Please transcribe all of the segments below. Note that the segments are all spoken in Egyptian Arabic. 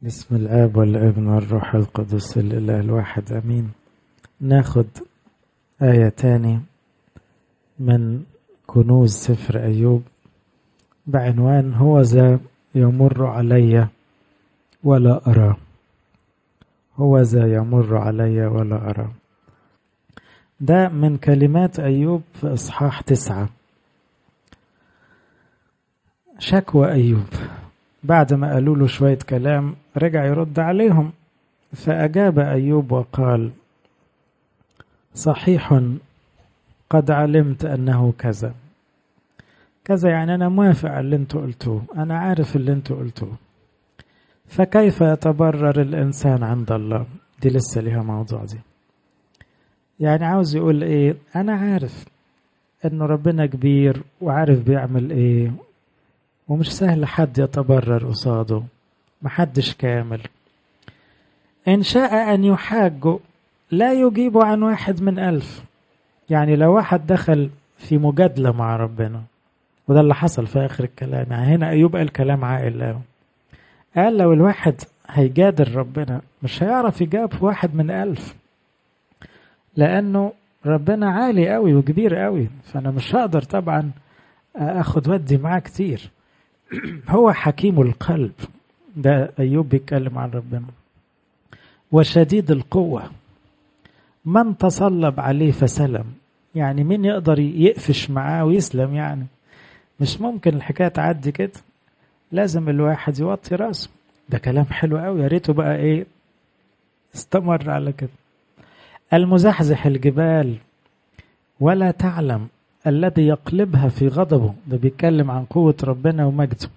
بسم الآب والابن والروح القدس الإله الواحد أمين ناخد آية تاني من كنوز سفر أيوب بعنوان هو ذا يمر علي ولا أرى هو ذا يمر علي ولا أرى ده من كلمات أيوب في إصحاح تسعة شكوى أيوب بعد ما قالوا له شوية كلام رجع يرد عليهم فأجاب أيوب وقال صحيح قد علمت أنه كذا كذا يعني أنا موافق على اللي انتوا قلتوه أنا عارف اللي انتوا قلتوه فكيف يتبرر الإنسان عند الله دي لسه ليها موضوع دي يعني عاوز يقول إيه أنا عارف إنه ربنا كبير وعارف بيعمل إيه ومش سهل حد يتبرر قصاده محدش كامل إن شاء أن يحاجه لا يجيب عن واحد من ألف يعني لو واحد دخل في مجادلة مع ربنا وده اللي حصل في آخر الكلام يعني هنا أيوب قال كلام عاقل له قال لو الواحد هيجادل ربنا مش هيعرف يجاب في واحد من ألف لأنه ربنا عالي قوي وكبير قوي فأنا مش هقدر طبعا أخد ودي معاه كتير هو حكيم القلب ده أيوب بيتكلم عن ربنا وشديد القوة من تصلب عليه فسلم يعني مين يقدر يقفش معاه ويسلم يعني مش ممكن الحكاية تعدي كده لازم الواحد يوطي راسه ده كلام حلو قوي يا ريته بقى ايه استمر على كده المزحزح الجبال ولا تعلم الذي يقلبها في غضبه ده بيتكلم عن قوة ربنا ومجده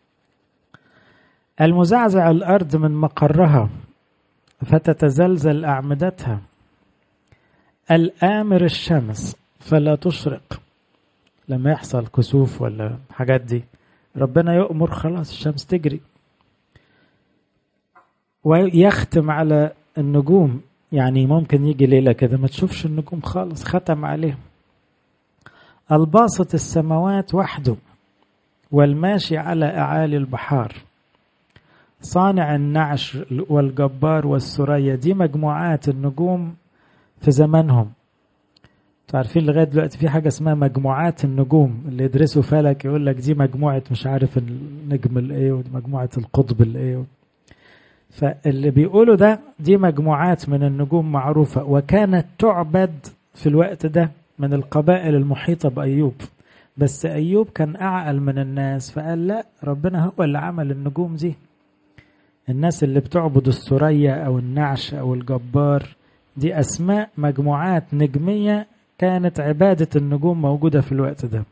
المزعزع الأرض من مقرها فتتزلزل أعمدتها الآمر الشمس فلا تشرق لما يحصل كسوف ولا حاجات دي ربنا يؤمر خلاص الشمس تجري ويختم على النجوم يعني ممكن يجي ليلة كده ما تشوفش النجوم خالص ختم عليهم الباسط السماوات وحده والماشي على أعالي البحار صانع النعش والجبار والسرية دي مجموعات النجوم في زمانهم عارفين لغاية دلوقتي في حاجة اسمها مجموعات النجوم اللي يدرسوا فلك يقول لك دي مجموعة مش عارف النجم الايه ودي مجموعة القطب الايه فاللي بيقولوا ده دي مجموعات من النجوم معروفة وكانت تعبد في الوقت ده من القبائل المحيطة بأيوب بس أيوب كان أعقل من الناس فقال لا ربنا هو اللي عمل النجوم دي الناس اللي بتعبد الثريا أو النعش أو الجبار دي أسماء مجموعات نجمية كانت عبادة النجوم موجودة في الوقت ده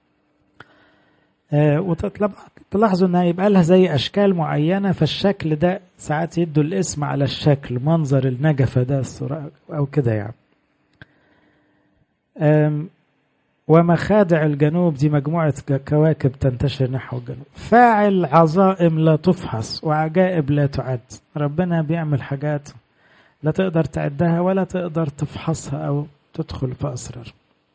آه وتلاحظوا انها يبقى لها زي اشكال معينه فالشكل ده ساعات يدوا الاسم على الشكل منظر النجفه ده او كده يعني ومخادع الجنوب دي مجموعة كواكب تنتشر نحو الجنوب فاعل عظائم لا تفحص وعجائب لا تعد ربنا بيعمل حاجات لا تقدر تعدها ولا تقدر تفحصها أو تدخل في أسرار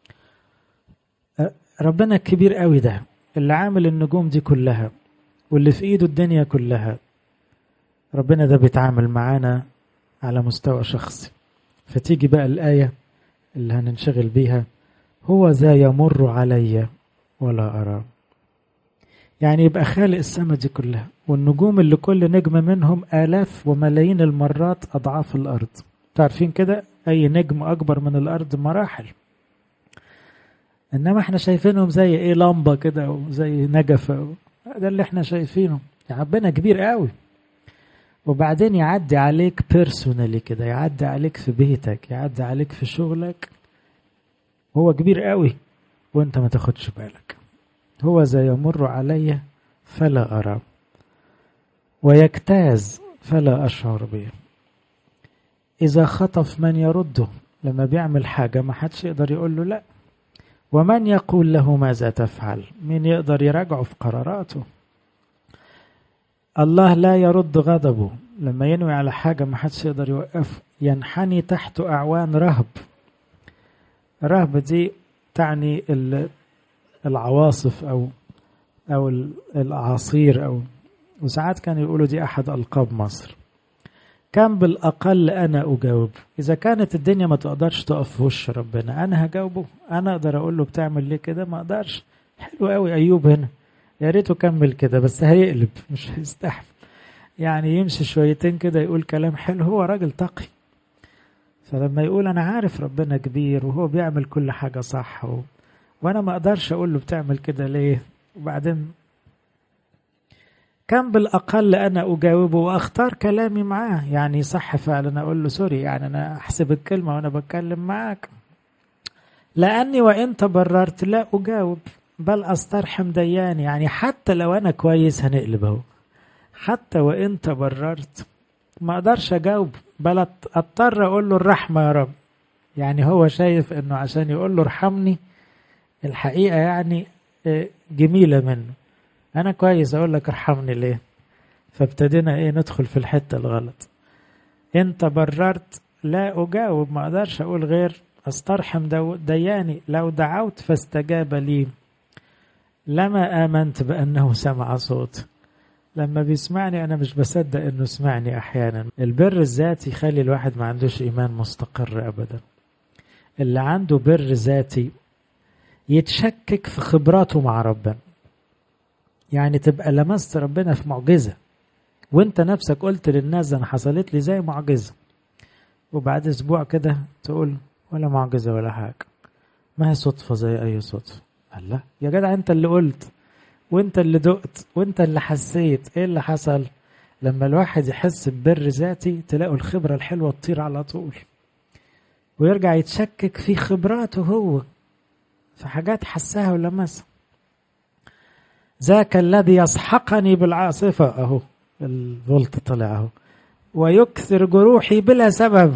ربنا الكبير قوي ده اللي عامل النجوم دي كلها واللي في ايده الدنيا كلها ربنا ده بيتعامل معانا على مستوى شخصي فتيجي بقى الآية اللي هننشغل بيها هو ذا يمر علي ولا أرى يعني يبقى خالق السماء دي كلها والنجوم اللي كل نجم منهم آلاف وملايين المرات أضعاف الأرض تعرفين كده أي نجم أكبر من الأرض مراحل إنما احنا شايفينهم زي إيه لمبة كده وزي نجفة ده اللي احنا شايفينه ربنا كبير قوي وبعدين يعدي عليك بيرسونالي كده يعدي عليك في بيتك يعدي عليك في شغلك هو كبير قوي وانت ما تاخدش بالك هو ذا يمر علي فلا أرى ويجتاز فلا أشعر به إذا خطف من يرده لما بيعمل حاجة ما حدش يقدر يقول له لا ومن يقول له ماذا تفعل مين يقدر يراجعه في قراراته الله لا يرد غضبه لما ينوي على حاجة ما حدش يقدر يوقفه ينحني تحت أعوان رهب رهب دي تعني العواصف أو أو الأعاصير أو وساعات كانوا يقولوا دي أحد ألقاب مصر كان بالأقل أنا أجاوب إذا كانت الدنيا ما تقدرش تقف في وش ربنا أنا هجاوبه أنا أقدر أقول له بتعمل ليه كده ما أقدرش حلو قوي أيوب هنا يا ريته كمل كده بس هيقلب مش هيستحمل يعني يمشي شويتين كده يقول كلام حلو هو راجل تقي فلما يقول أنا عارف ربنا كبير وهو بيعمل كل حاجة صح و... وأنا ما أقدرش أقول له بتعمل كده ليه وبعدين كان بالأقل أنا أجاوبه وأختار كلامي معاه يعني صح فعلا أقول له سوري يعني أنا أحسب الكلمة وأنا بتكلم معاك لأني وإن تبررت لا أجاوب بل أسترحم دياني يعني حتى لو أنا كويس هنقلب أهو حتى وإن تبررت ما أقدرش أجاوب بل أضطر أقول له الرحمة يا رب يعني هو شايف إنه عشان يقول له ارحمني الحقيقة يعني جميلة منه أنا كويس أقول لك ارحمني ليه فابتدينا إيه ندخل في الحتة الغلط إن تبررت لا أجاوب ما أقدرش أقول غير أسترحم دياني لو دعوت فاستجاب لي لما آمنت بأنه سمع صوت لما بيسمعني أنا مش بصدق إنه سمعني أحيانا البر الذاتي يخلي الواحد ما عندوش إيمان مستقر أبدا اللي عنده بر ذاتي يتشكك في خبراته مع ربنا يعني تبقى لمست ربنا في معجزة وانت نفسك قلت للناس انا حصلت لي زي معجزة وبعد اسبوع كده تقول ولا معجزة ولا حاجة ما هي صدفة زي اي صدفة الله يا جدع انت اللي قلت وانت اللي دقت وانت اللي حسيت ايه اللي حصل لما الواحد يحس ببر ذاتي تلاقوا الخبرة الحلوة تطير على طول ويرجع يتشكك في خبراته هو في حاجات حسها ولمسها ذاك الذي يسحقني بالعاصفة أهو الفولت طلع أهو ويكثر جروحي بلا سبب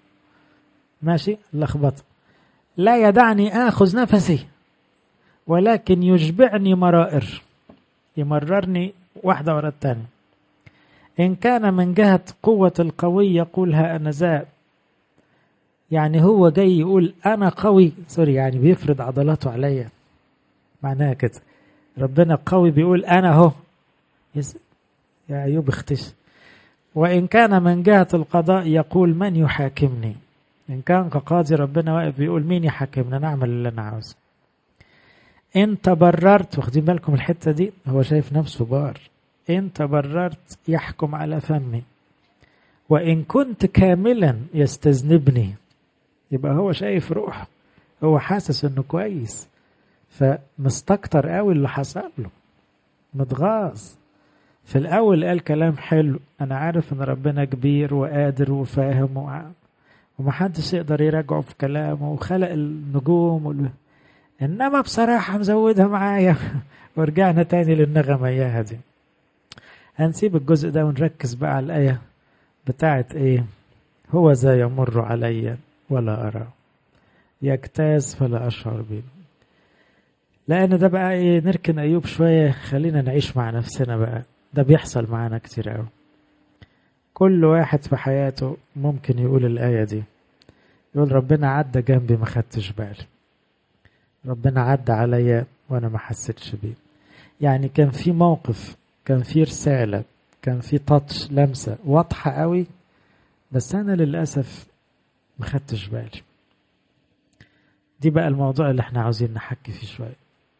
ماشي لخبط لا يدعني آخذ نفسي ولكن يشبعني مرائر يمررني واحدة ورا الثانية إن كان من جهة قوة القوي يقولها أنا ذا يعني هو جاي يقول أنا قوي سوري يعني بيفرض عضلاته عليا معناها كده ربنا قوي بيقول أنا هو يس... يا أيوب اختش وإن كان من جهة القضاء يقول من يحاكمني إن كان كقاضي ربنا واقف بيقول مين يحاكمنا نعمل اللي أنا عاوزه إن تبررت واخدين بالكم الحتة دي هو شايف نفسه بار إن تبررت يحكم على فمي وإن كنت كاملا يستذنبني يبقى هو شايف روحه هو حاسس إنه كويس فمستكتر قوي اللي حصل له متغاظ في الأول قال كلام حلو أنا عارف إن ربنا كبير وقادر وفاهم و... ومحدش يقدر يراجعه في كلامه وخلق النجوم وال... إنما بصراحة مزودها معايا ورجعنا تاني للنغمة إياها دي هنسيب الجزء ده ونركز بقى على الآية بتاعت إيه هو ذا يمر علي ولا أرى يجتاز فلا أشعر به لأن ده بقى إيه نركن أيوب شوية خلينا نعيش مع نفسنا بقى ده بيحصل معانا كتير قوي كل واحد في حياته ممكن يقول الآية دي يقول ربنا عدى جنبي ما خدتش بالي ربنا عدى عليا وانا ما حسيتش بيه يعني كان في موقف كان في رسالة كان في تاتش لمسة واضحة قوي بس انا للأسف ما خدتش بالي دي بقى الموضوع اللي احنا عاوزين نحكي فيه شوية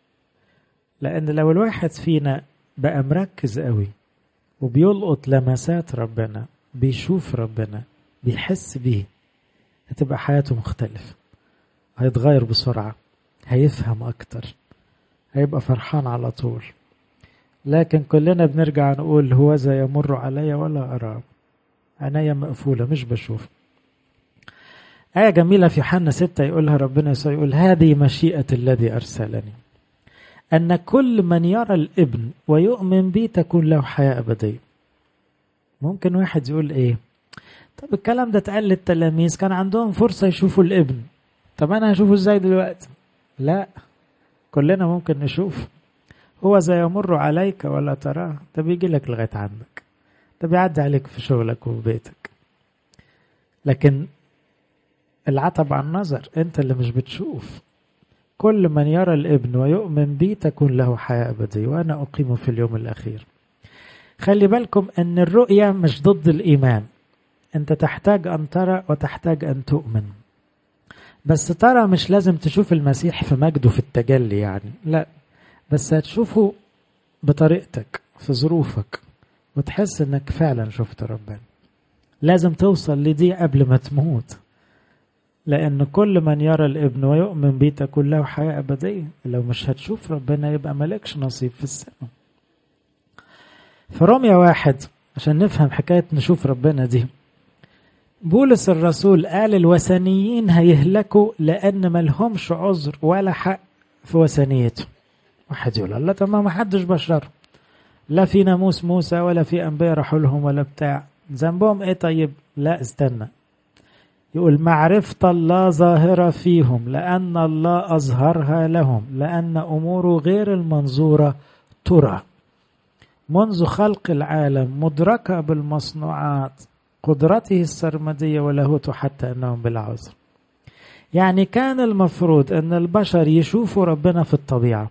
لأن لو الواحد فينا بقى مركز قوي وبيلقط لمسات ربنا بيشوف ربنا بيحس بيه هتبقى حياته مختلفة هيتغير بسرعة هيفهم أكتر هيبقى فرحان على طول لكن كلنا بنرجع نقول هو ذا يمر علي ولا أراه عينيا مقفولة مش بشوف آية جميلة في يوحنا ستة يقولها ربنا يسوع يقول هذه مشيئة الذي أرسلني أن كل من يرى الابن ويؤمن بي تكون له حياة أبدية ممكن واحد يقول إيه طب الكلام ده اتقال للتلاميذ كان عندهم فرصة يشوفوا الابن طب أنا هشوفه إزاي دلوقتي لا كلنا ممكن نشوف هو زي يمر عليك ولا تراه ده بيجي لك لغاية عندك ده بيعدي عليك في شغلك وفي بيتك لكن العتب عن النظر انت اللي مش بتشوف كل من يرى الابن ويؤمن بي تكون له حياة أبدية وأنا أقيم في اليوم الأخير خلي بالكم ان الرؤية مش ضد الايمان انت تحتاج ان ترى وتحتاج ان تؤمن بس ترى مش لازم تشوف المسيح في مجده في التجلي يعني لا بس هتشوفه بطريقتك في ظروفك وتحس انك فعلا شفت ربنا لازم توصل لدي قبل ما تموت لأن كل من يرى الابن ويؤمن بيه تكون له حياة أبدية لو مش هتشوف ربنا يبقى مالكش نصيب في السماء في روميا واحد عشان نفهم حكاية نشوف ربنا دي بولس الرسول قال الوثنيين هيهلكوا لأن ملهمش عذر ولا حق في وثنيته واحد يقول الله طب ما حدش بشر لا في ناموس موسى ولا في أنبياء راحوا لهم ولا بتاع ذنبهم ايه طيب لا استنى يقول معرفة الله ظاهرة فيهم لأن الله أظهرها لهم لأن أموره غير المنظورة ترى منذ خلق العالم مدركة بالمصنوعات قدرته السرمدية ولاهوته حتى أنهم بالعذر يعني كان المفروض أن البشر يشوفوا ربنا في الطبيعة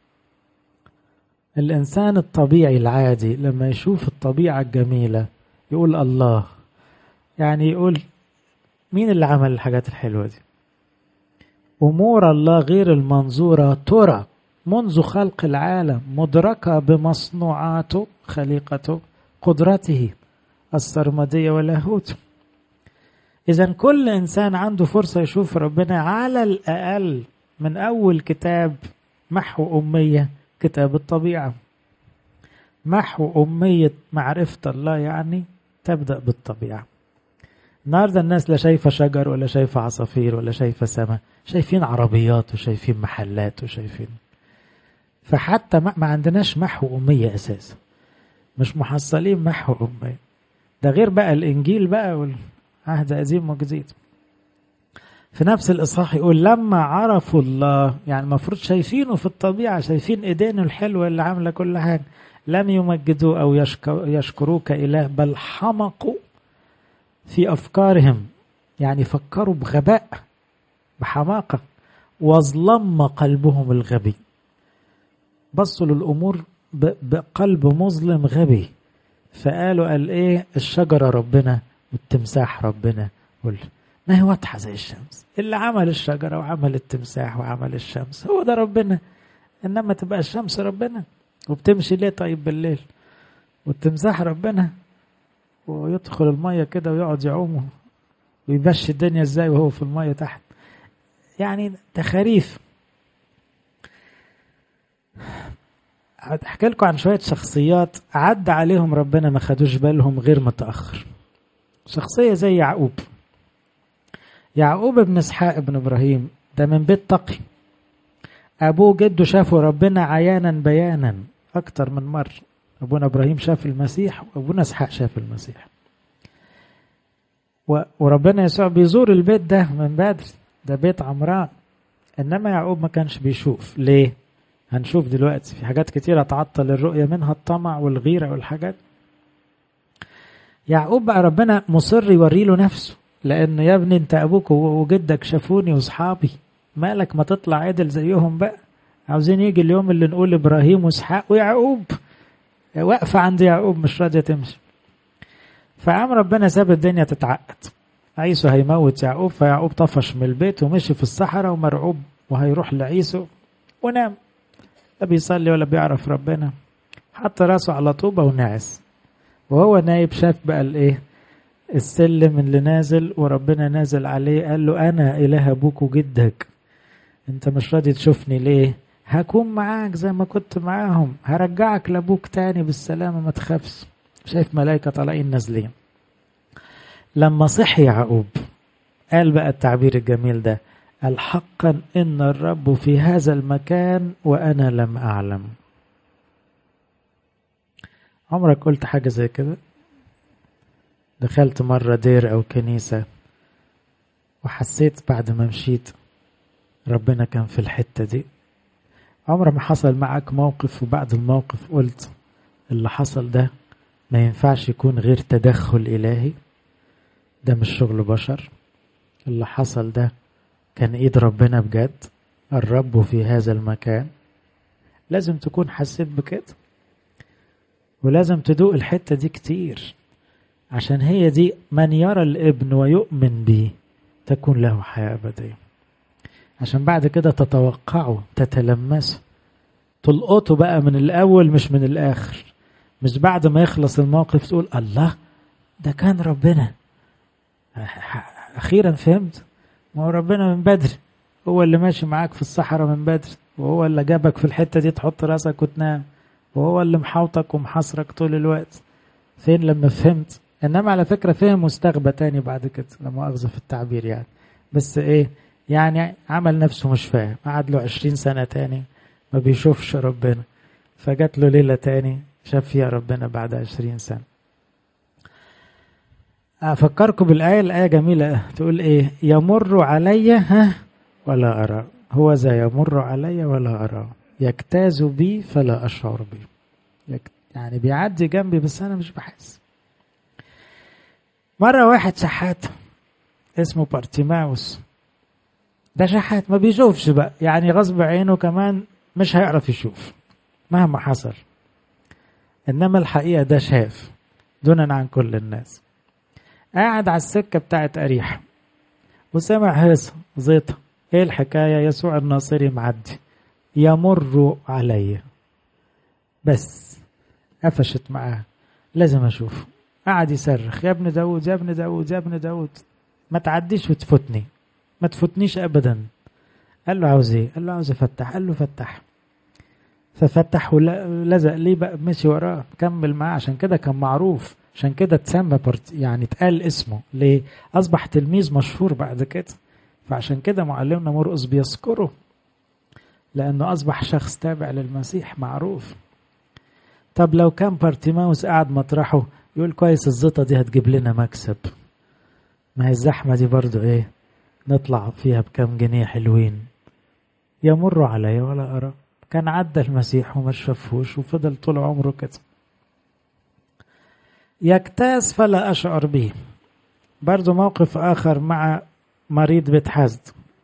الإنسان الطبيعي العادي لما يشوف الطبيعة الجميلة يقول الله يعني يقول مين اللي عمل الحاجات الحلوة دي أمور الله غير المنظورة ترى منذ خلق العالم مدركة بمصنوعاته خليقته قدرته السرمدية ولاهوته إذا كل إنسان عنده فرصة يشوف ربنا على الأقل من أول كتاب محو أمية كتاب الطبيعة محو أمية معرفة الله يعني تبدأ بالطبيعة النهارده الناس لا شايفه شجر ولا شايفه عصافير ولا شايفه سماء شايفين عربيات وشايفين محلات وشايفين فحتى ما, ما عندناش محو أمية أساسا مش محصلين محو أمية ده غير بقى الإنجيل بقى والعهد قديم وجديد في نفس الإصحاح يقول لما عرفوا الله يعني المفروض شايفينه في الطبيعة شايفين إيدينه الحلوة اللي عاملة كل حاجة لم يمجدوه أو يشكروه كإله بل حمقوا في أفكارهم يعني فكروا بغباء بحماقة واظلم قلبهم الغبي بصوا للأمور بقلب مظلم غبي فقالوا قال إيه الشجرة ربنا والتمساح ربنا وال... ما هي واضحة زي الشمس اللي عمل الشجرة وعمل التمساح وعمل الشمس هو ده ربنا إنما تبقى الشمس ربنا وبتمشي ليه طيب بالليل والتمساح ربنا ويدخل المية كده ويقعد يعوم ويمشي الدنيا ازاي وهو في المية تحت يعني تخاريف هحكي لكم عن شوية شخصيات عدى عليهم ربنا ما خدوش بالهم غير متأخر شخصية زي يعقوب يعقوب ابن اسحاق ابن ابراهيم ده من بيت تقي ابوه جده شافوا ربنا عيانا بيانا اكتر من مرة ابونا ابراهيم شاف المسيح وابونا اسحاق شاف المسيح وربنا يسوع بيزور البيت ده من بدري ده بيت عمران انما يعقوب ما كانش بيشوف ليه هنشوف دلوقتي في حاجات كتيرة تعطل الرؤية منها الطمع والغيرة والحاجات يعقوب بقى ربنا مصر يوري له نفسه لأن يا ابني أنت أبوك وجدك شافوني وأصحابي مالك ما تطلع عدل زيهم بقى عاوزين يجي اليوم اللي نقول إبراهيم وإسحاق ويعقوب واقفة عند يعقوب مش راضية تمشي فقام ربنا ساب الدنيا تتعقد عيسو هيموت يعقوب فيعقوب طفش من البيت ومشي في الصحراء ومرعوب وهيروح لعيسو ونام لا بيصلي ولا بيعرف ربنا حط راسه على طوبة ونعس وهو نايب شاف بقى الايه السلم اللي نازل وربنا نازل عليه قال له انا اله ابوك وجدك انت مش راضي تشوفني ليه هكون معاك زي ما كنت معاهم هرجعك لابوك تاني بالسلامة ما تخافش شايف ملائكة طالعين نازلين لما صحي يعقوب قال بقى التعبير الجميل ده قال حقا ان الرب في هذا المكان وانا لم اعلم عمرك قلت حاجه زي كده دخلت مره دير او كنيسه وحسيت بعد ما مشيت ربنا كان في الحته دي عمر ما حصل معك موقف وبعد الموقف قلت اللي حصل ده ما ينفعش يكون غير تدخل إلهي ده مش شغل بشر اللي حصل ده كان ايد ربنا بجد الرب في هذا المكان لازم تكون حسيت بكده ولازم تدوق الحتة دي كتير عشان هي دي من يرى الابن ويؤمن به تكون له حياة أبدية عشان بعد كده تتوقعه تتلمسه تلقطه بقى من الأول مش من الآخر مش بعد ما يخلص الموقف تقول الله ده كان ربنا أخيرا فهمت ما هو ربنا من بدري هو اللي ماشي معاك في الصحراء من بدري وهو اللي جابك في الحتة دي تحط راسك وتنام وهو اللي محاوطك ومحاصرك طول الوقت فين لما فهمت انما على فكرة فهم واستغبى تاني بعد كده لا مؤاخذة في التعبير يعني بس ايه يعني عمل نفسه مش فاهم قعد له عشرين سنة تاني ما بيشوفش ربنا فجات له ليلة تاني شاف فيها ربنا بعد عشرين سنة أفكركم بالآية الآية جميلة تقول إيه يمر علي ها ولا أرى هو ذا يمر علي ولا أرى يجتاز بي فلا أشعر بي يعني بيعدي جنبي بس أنا مش بحس مرة واحد شحات اسمه بارتيماوس ده شحات ما بيشوفش بقى يعني غصب عينه كمان مش هيعرف يشوف مهما حصل انما الحقيقه ده شاف دونا عن كل الناس قاعد على السكه بتاعت اريحه وسمع هيصه زيطه ايه الحكايه يسوع الناصري معدي يمر علي بس قفشت معاه لازم اشوفه قعد يصرخ يا ابن داود يا ابن داود يا ابن داود ما تعديش وتفوتني ما تفوتنيش ابدا قال له عاوز ايه قال له عاوز افتح قال له فتح ففتح ولزق ليه بقى مشي وراه كمل معاه عشان كده كان معروف عشان كده اتسمى يعني اتقال اسمه ليه اصبح تلميذ مشهور بعد كده فعشان كده معلمنا مرقس بيذكره لانه اصبح شخص تابع للمسيح معروف طب لو كان بارتيماوس قاعد مطرحه يقول كويس الزيطة دي هتجيب لنا مكسب ما هي الزحمة دي برضو ايه نطلع فيها بكم جنيه حلوين يمر علي ولا أرى كان عدى المسيح وما شافهوش وفضل طول عمره كده يجتاز فلا أشعر به برضو موقف آخر مع مريض بيت حزد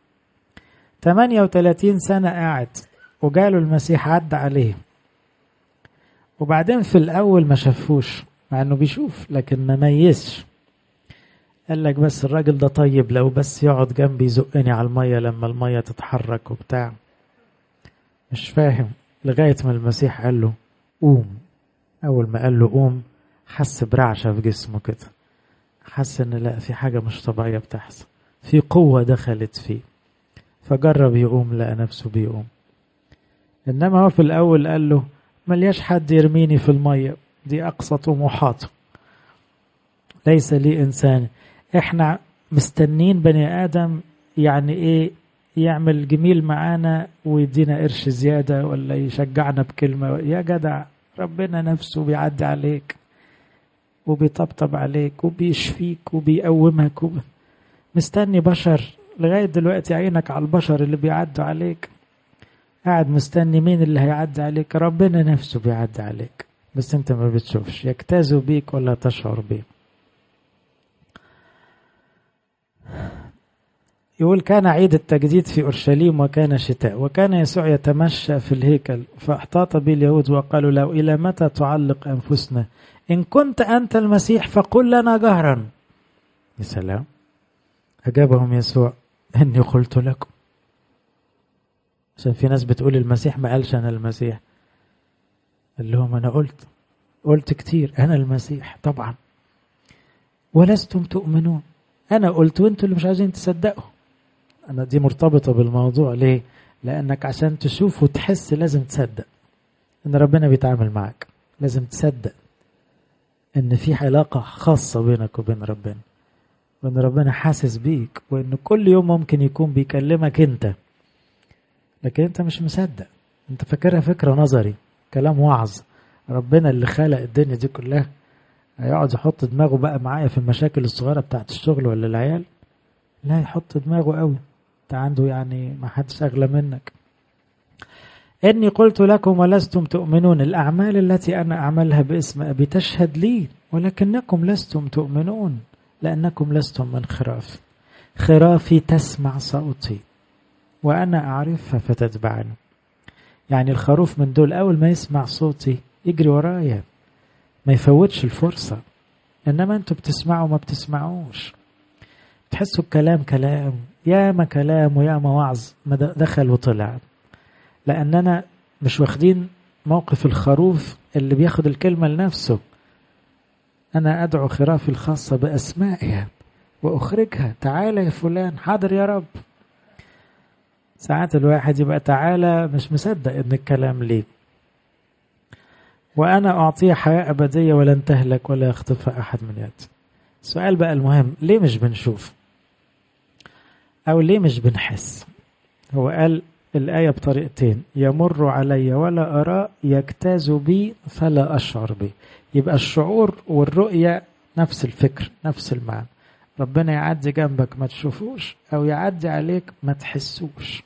38 سنة قاعد وجاله المسيح عدى عليه وبعدين في الأول ما شافوش مع إنه بيشوف لكن ما ميزش قال لك بس الراجل ده طيب لو بس يقعد جنبي يزقني على المية لما المية تتحرك وبتاع مش فاهم لغاية ما المسيح قال له قوم أول ما قال له قوم حس برعشة في جسمه كده حس إن لا في حاجة مش طبيعية بتحصل في قوة دخلت فيه فجرب يقوم لقى نفسه بيقوم إنما هو في الأول قال له ملياش حد يرميني في المية دي أقصى طموحاته ليس لي إنسان إحنا مستنين بني آدم يعني إيه يعمل جميل معانا ويدينا قرش زيادة ولا يشجعنا بكلمة يا جدع ربنا نفسه بيعدي عليك وبيطبطب عليك وبيشفيك وبيقومك وب... مستني بشر لغاية دلوقتي عينك على البشر اللي بيعدوا عليك قاعد مستني مين اللي هيعدي عليك ربنا نفسه بيعدي عليك بس انت ما بتشوفش يجتاز بيك ولا تشعر بيه يقول كان عيد التجديد في أورشليم وكان شتاء وكان يسوع يتمشى في الهيكل فاحتاط به اليهود وقالوا له إلى متى تعلق أنفسنا إن كنت أنت المسيح فقل لنا جهرا يا سلام أجابهم يسوع إني قلت لكم عشان في ناس بتقول المسيح ما قالش أنا المسيح قال لهم أنا قلت قلت كتير أنا المسيح طبعا ولستم تؤمنون أنا قلت وأنتوا اللي مش عايزين تصدقوا أنا دي مرتبطة بالموضوع ليه؟ لأنك عشان تشوف وتحس لازم تصدق إن ربنا بيتعامل معك لازم تصدق إن في علاقة خاصة بينك وبين ربنا وإن ربنا حاسس بيك وإن كل يوم ممكن يكون بيكلمك أنت لكن أنت مش مصدق أنت فاكرها فكرة نظري كلام وعظ ربنا اللي خلق الدنيا دي كلها هيقعد يحط دماغه بقى معايا في المشاكل الصغيرة بتاعت الشغل ولا العيال لا يحط دماغه قوي انت عنده يعني ما حدش اغلى منك اني قلت لكم ولستم تؤمنون الاعمال التي انا اعملها باسم ابي تشهد لي ولكنكم لستم تؤمنون لانكم لستم من خرافي خرافي تسمع صوتي وانا اعرفها فتتبعني يعني الخروف من دول اول ما يسمع صوتي يجري ورايا ما يفوتش الفرصة إنما أنتوا بتسمعوا ما بتسمعوش تحسوا الكلام كلام ياما كلام وياما وعظ ما دخل وطلع لأننا مش واخدين موقف الخروف اللي بياخد الكلمة لنفسه أنا أدعو خرافي الخاصة بأسمائها وأخرجها تعالى يا فلان حاضر يا رب ساعات الواحد يبقى تعالى مش مصدق إن الكلام ليه وأنا أعطيه حياة أبدية ولن تهلك ولا يخطفها أحد من يدي السؤال بقى المهم ليه مش بنشوف أو ليه مش بنحس هو قال الآية بطريقتين يمر علي ولا أرى يجتاز بي فلا أشعر به يبقى الشعور والرؤية نفس الفكر نفس المعنى ربنا يعدي جنبك ما تشوفوش أو يعدي عليك ما تحسوش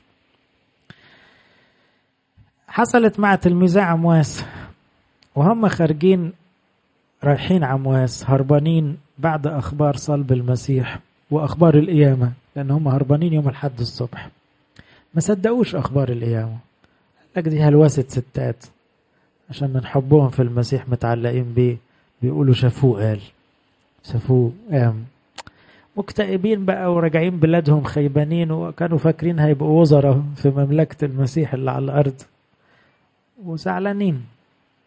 حصلت مع تلميذي عمواس وهم خارجين رايحين عمواس هربانين بعد أخبار صلب المسيح وأخبار القيامة لأن هم هربانين يوم الحد الصبح ما صدقوش أخبار القيامة لك دي هلوسة ستات عشان من حبهم في المسيح متعلقين بيه بيقولوا شافوه قال شافوه قام مكتئبين بقى وراجعين بلادهم خيبانين وكانوا فاكرين هيبقوا وزراء في مملكة المسيح اللي على الأرض وزعلانين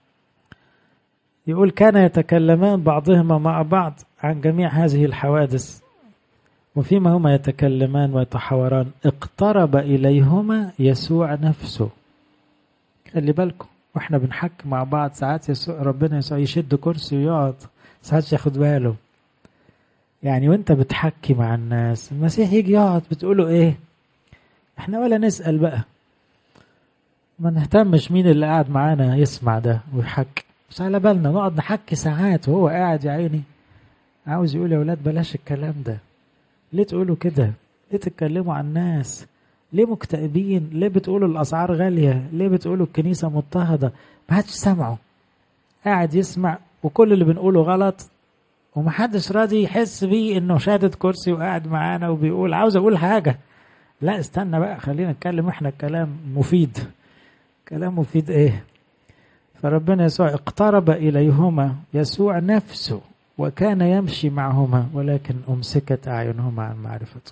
يقول كان يتكلمان بعضهما مع بعض عن جميع هذه الحوادث وفيما هما يتكلمان ويتحاوران اقترب إليهما يسوع نفسه خلي بالكم واحنا بنحكي مع بعض ساعات يسوع ربنا يسوع يشد كرسي ويقعد ساعات ياخد باله يعني وانت بتحكي مع الناس المسيح يجي يقعد بتقوله ايه احنا ولا نسأل بقى ما نهتمش مين اللي قاعد معانا يسمع ده ويحكي مش على بالنا نقعد نحكي ساعات وهو قاعد يا عيني عاوز يقول يا ولاد بلاش الكلام ده ليه تقولوا كده ليه تتكلموا عن الناس ليه مكتئبين ليه بتقولوا الاسعار غاليه ليه بتقولوا الكنيسه مضطهده ما حدش سمعه قاعد يسمع وكل اللي بنقوله غلط ومحدش راضي يحس بيه انه شادد كرسي وقاعد معانا وبيقول عاوز اقول حاجه لا استنى بقى خلينا نتكلم احنا الكلام مفيد كلام مفيد ايه فربنا يسوع اقترب اليهما يسوع نفسه وكان يمشي معهما ولكن امسكت اعينهما عن معرفته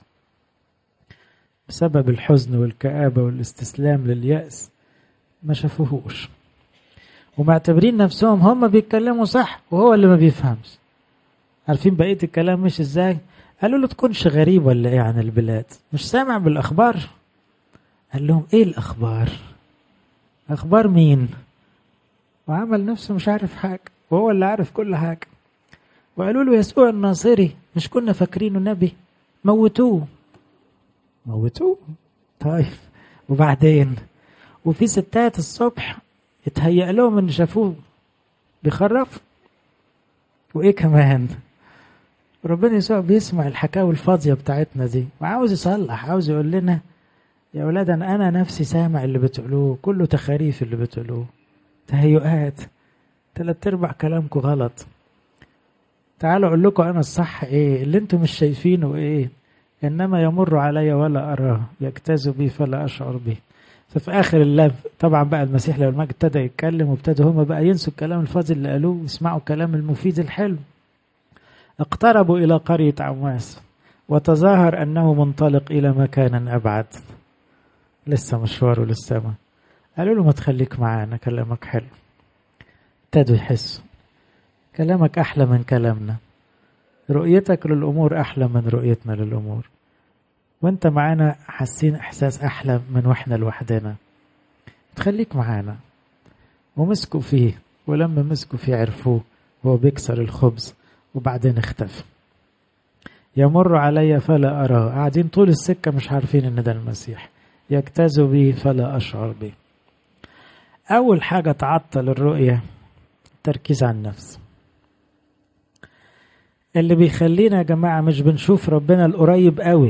بسبب الحزن والكآبة والاستسلام لليأس ما شافوهوش ومعتبرين نفسهم هم بيتكلموا صح وهو اللي ما بيفهمش عارفين بقية الكلام مش ازاي قالوا له تكونش غريب ولا ايه عن البلاد مش سامع بالاخبار قال لهم ايه الاخبار اخبار مين وعمل نفسه مش عارف حاجة وهو اللي عارف كل حاجة وقالوا له يسوع الناصري مش كنا فاكرينه نبي موتوه موتوه طيب وبعدين وفي ستات الصبح اتهيأ لهم ان شافوه بيخرف وايه كمان ربنا يسوع بيسمع الحكاوي الفاضيه بتاعتنا دي وعاوز يصلح عاوز يقول لنا يا اولاد انا انا نفسي سامع اللي بتقولوه كله تخاريف اللي بتقولوه تهيؤات تلات ارباع كلامكم غلط تعالوا اقول لكم انا الصح ايه اللي انتم مش شايفينه ايه انما يمر علي ولا اراه يجتاز بي فلا اشعر به ففي اخر اللف طبعا بقى المسيح لو المجد ابتدى يتكلم وابتدوا هما بقى ينسوا الكلام الفاضي اللي قالوه ويسمعوا الكلام المفيد الحلو اقتربوا الى قريه عمواس وتظاهر انه منطلق الى مكان ابعد لسه مشواره للسماء قالوا له ما تخليك معانا كلامك حلو ابتدوا يحسوا كلامك احلى من كلامنا رؤيتك للامور احلى من رؤيتنا للامور وانت معانا حاسين احساس احلى من واحنا لوحدنا تخليك معانا ومسكوا فيه ولما مسكوا فيه عرفوه هو بيكسر الخبز وبعدين اختفى يمر علي فلا أراه قاعدين طول السكة مش عارفين إن ده المسيح يجتاز بي فلا أشعر به أول حاجة تعطل الرؤية التركيز على النفس اللي بيخلينا يا جماعة مش بنشوف ربنا القريب قوي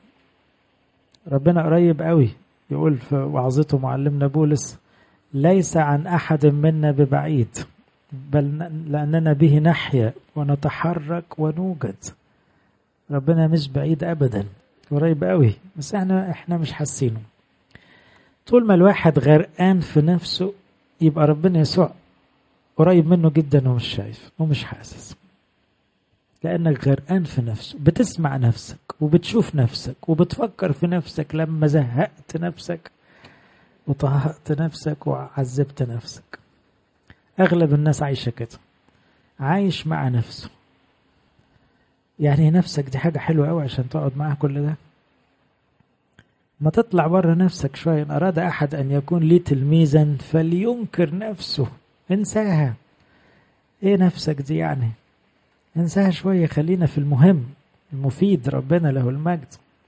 ربنا قريب قوي يقول في وعظته معلمنا بولس ليس عن أحد منا ببعيد بل لأننا به نحيا ونتحرك ونوجد ربنا مش بعيد أبدا قريب قوي بس احنا احنا مش حاسينه طول ما الواحد غرقان في نفسه يبقى ربنا يسوع قريب منه جدا ومش شايف ومش حاسس لأنك غرقان في نفسه بتسمع نفسك وبتشوف نفسك وبتفكر في نفسك لما زهقت نفسك وطهقت نفسك وعذبت نفسك أغلب الناس عايشة كده عايش مع نفسه يعني نفسك دي حاجة حلوة أوي عشان تقعد معاها كل ده ما تطلع بره نفسك شوية إن أراد أحد أن يكون لي تلميذا فلينكر نفسه انساها إيه نفسك دي يعني انساها شوية خلينا في المهم المفيد ربنا له المجد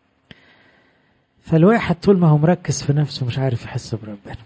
فالواحد طول ما هو مركز في نفسه مش عارف يحس بربنا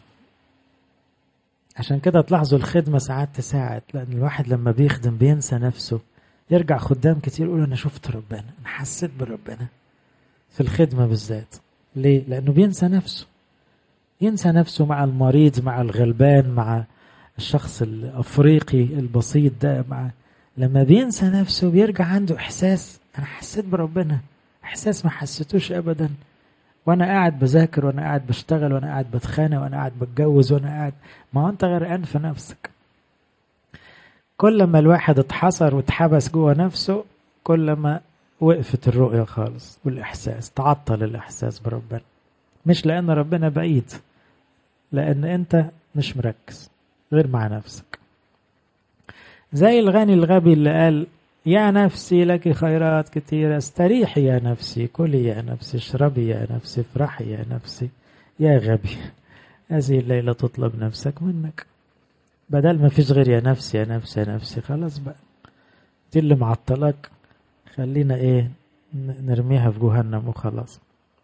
عشان كده تلاحظوا الخدمة ساعات تساعد لأن الواحد لما بيخدم بينسى نفسه يرجع خدام كتير يقول أنا شفت ربنا أنا حسيت بربنا في الخدمة بالذات ليه؟ لأنه بينسى نفسه ينسى نفسه مع المريض مع الغلبان مع الشخص الأفريقي البسيط ده مع لما بينسى نفسه بيرجع عنده إحساس أنا حسيت بربنا إحساس ما حسيتوش أبدا وأنا قاعد بذاكر وأنا قاعد بشتغل وأنا قاعد بتخانق وأنا قاعد بتجوز وأنا قاعد ما هو أنت غرقان في نفسك كل ما الواحد اتحصر واتحبس جوه نفسه كل ما وقفت الرؤية خالص والإحساس تعطل الإحساس بربنا مش لأن ربنا بعيد لأن أنت مش مركز غير مع نفسك زي الغني الغبي اللي قال يا نفسي لك خيرات كثيرة استريحي يا نفسي كلي يا نفسي اشربي يا نفسي افرحي يا نفسي يا غبي هذه الليلة تطلب نفسك منك بدل ما فيش غير يا نفسي يا نفسي يا نفسي خلاص بقى دي اللي معطلك خلينا ايه نرميها في جهنم وخلاص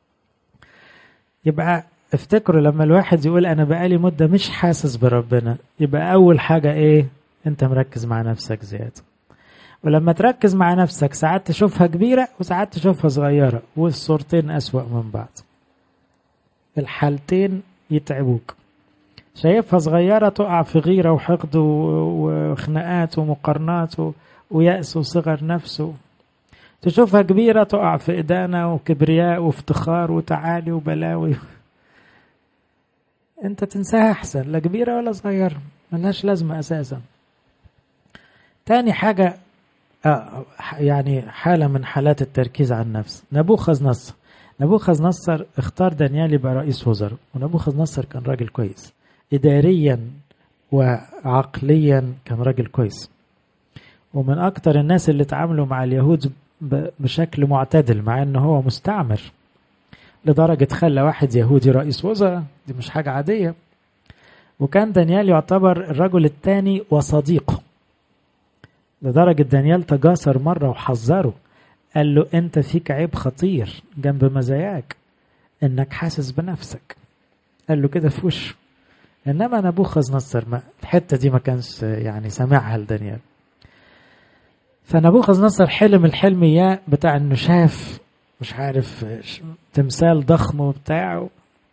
يبقى افتكروا لما الواحد يقول انا بقالي مدة مش حاسس بربنا يبقى اول حاجة ايه انت مركز مع نفسك زيادة ولما تركز مع نفسك ساعات تشوفها كبيرة وساعات تشوفها صغيرة والصورتين أسوأ من بعض الحالتين يتعبوك شايفها صغيرة تقع في غيرة وحقد وخناقات ومقارنات ويأس وصغر نفسه تشوفها كبيرة تقع في إدانة وكبرياء وافتخار وتعالي وبلاوي انت تنساها احسن لا كبيرة ولا صغيرة ملهاش لازمة اساسا تاني حاجة آه يعني حالة من حالات التركيز على النفس نبوخذ نصر نبوخذ نصر اختار دانيال يبقى رئيس وزراء ونبوخذ نصر كان راجل كويس إداريا وعقليا كان راجل كويس ومن أكتر الناس اللي تعاملوا مع اليهود بشكل معتدل مع أنه هو مستعمر لدرجة خلى واحد يهودي رئيس وزراء دي مش حاجة عادية وكان دانيال يعتبر الرجل الثاني وصديقه لدرجة دانيال تجاسر مرة وحذره قال له أنت فيك عيب خطير جنب مزاياك إنك حاسس بنفسك قال له كده في وشه إنما نبوخذ نصر ما الحتة دي ما كانش يعني سامعها لدانيال فنبوخذ نصر حلم الحلم إياه بتاع إنه شاف مش عارف تمثال ضخم وبتاع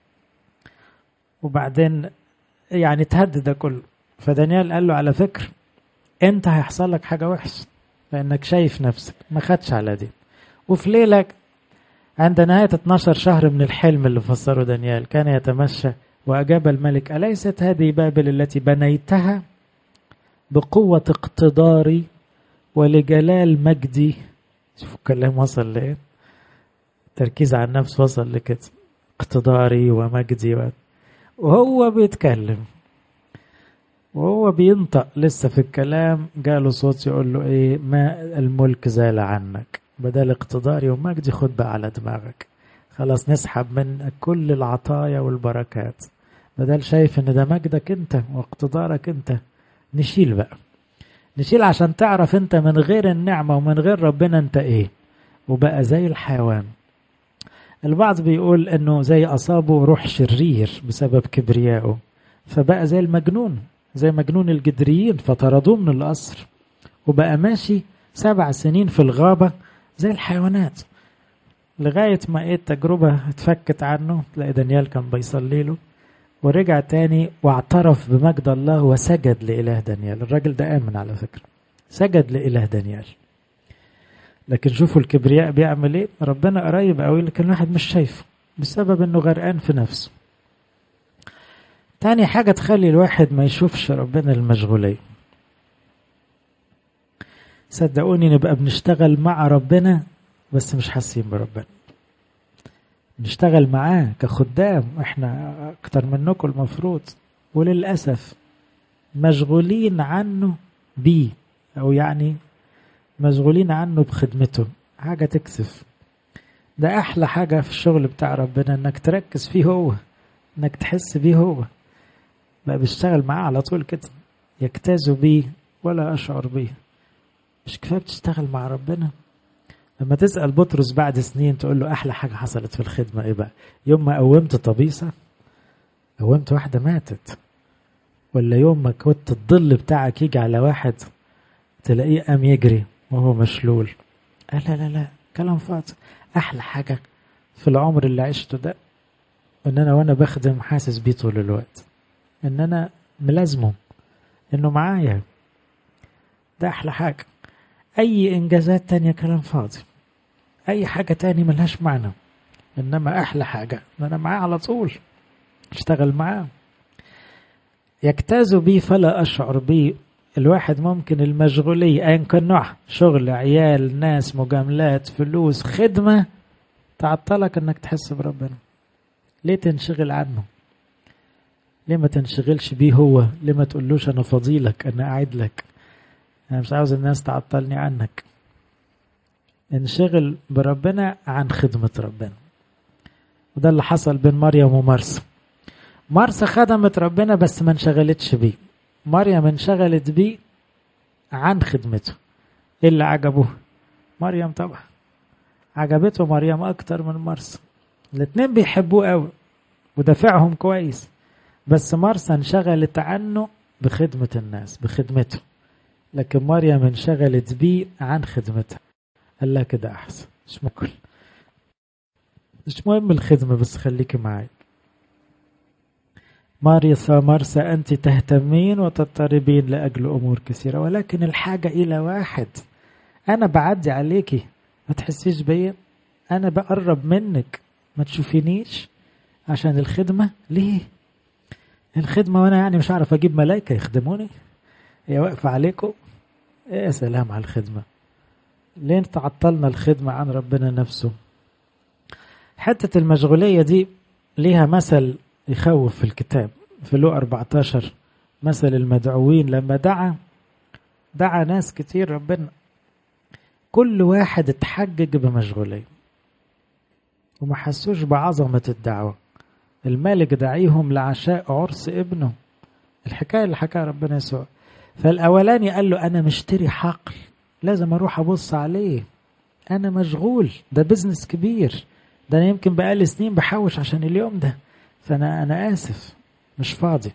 وبعدين يعني تهدد ده كله فدانيال قال له على فكرة انت هيحصل لك حاجة وحشة لانك شايف نفسك ما خدش على دي وفي ليلة عند نهاية 12 شهر من الحلم اللي فسره دانيال كان يتمشى وأجاب الملك أليست هذه بابل التي بنيتها بقوة اقتداري ولجلال مجدي شوفوا الكلام وصل لإيه تركيز على النفس وصل لكده اقتداري ومجدي و... وهو بيتكلم وهو بينطق لسه في الكلام جاله صوت يقول له ايه ما الملك زال عنك بدل اقتداري ومجدي خد بقى على دماغك خلاص نسحب منك كل العطايا والبركات بدل شايف ان ده مجدك انت واقتدارك انت نشيل بقى نشيل عشان تعرف انت من غير النعمة ومن غير ربنا انت ايه وبقى زي الحيوان البعض بيقول انه زي اصابه روح شرير بسبب كبريائه فبقى زي المجنون زي مجنون الجدريين فطردوه من القصر وبقى ماشي سبع سنين في الغابة زي الحيوانات لغاية ما ايه التجربة اتفكت عنه تلاقي دانيال كان بيصلي له ورجع تاني واعترف بمجد الله وسجد لإله دانيال الراجل ده آمن على فكرة سجد لإله دانيال لكن شوفوا الكبرياء بيعمل ايه ربنا قريب قوي لكن الواحد مش شايفه بسبب انه غرقان في نفسه تاني حاجة تخلي الواحد ما يشوفش ربنا المشغولية صدقوني نبقى بنشتغل مع ربنا بس مش حاسين بربنا نشتغل معاه كخدام احنا اكتر منكم المفروض وللاسف مشغولين عنه بيه او يعني مشغولين عنه بخدمته حاجه تكسف ده احلى حاجه في الشغل بتاع ربنا انك تركز فيه هو انك تحس بيه هو بقى بيشتغل معاه على طول كده يجتاز بيه ولا اشعر بيه مش كفايه بتشتغل مع ربنا لما تسال بطرس بعد سنين تقول له احلى حاجه حصلت في الخدمه ايه بقى يوم ما قومت طبيسه قومت واحده ماتت ولا يوم ما كنت الظل بتاعك يجي على واحد تلاقيه قام يجري وهو مشلول لا لا لا كلام فاضي احلى حاجه في العمر اللي عشته ده ان انا وانا بخدم حاسس بيه طول الوقت ان انا ملازمه انه معايا ده احلى حاجه اي انجازات تانية كلام فاضي اي حاجه تاني ملهاش معنى انما احلى حاجه ان انا معاه على طول اشتغل معاه يجتاز بي فلا اشعر بي الواحد ممكن المشغولية أيا كان نوعها شغل عيال ناس مجاملات فلوس خدمة تعطلك انك تحس بربنا ليه تنشغل عنه ليه ما تنشغلش بيه هو ليه ما تقولوش انا فضيلك انا قاعد لك انا مش عاوز الناس تعطلني عنك انشغل بربنا عن خدمة ربنا وده اللي حصل بين مريم ومرسى مرسى خدمت ربنا بس ما انشغلتش بيه مريم انشغلت بيه عن خدمته ايه اللي عجبه مريم طبعا عجبته مريم اكتر من مرسى الاتنين بيحبوه قوي ودافعهم كويس بس مرسى انشغلت عنه بخدمة الناس بخدمته لكن مريم انشغلت بيه عن خدمتها قال لها كده احسن مش مكل مش مهم الخدمة بس خليكي معايا ماريثا مرسى أنت تهتمين وتضطربين لأجل أمور كثيرة ولكن الحاجة إلى واحد أنا بعدي عليكي ما تحسيش بيا أنا بقرب منك ما تشوفينيش عشان الخدمة ليه الخدمة وأنا يعني مش عارف أجيب ملايكة يخدموني هي واقفة عليكم يا سلام على الخدمة ليه تعطلنا الخدمة عن ربنا نفسه حتة المشغولية دي ليها مثل يخوف في الكتاب في لو 14 مثل المدعوين لما دعا دعا ناس كتير ربنا كل واحد اتحجج بمشغولية وما حسوش بعظمة الدعوة الملك دعيهم لعشاء عرس ابنه الحكاية اللي حكاها ربنا يسوع فالأولاني قال له أنا مشتري حقل لازم أروح أبص عليه أنا مشغول ده بزنس كبير ده أنا يمكن بقالي سنين بحوش عشان اليوم ده فأنا أنا آسف مش فاضي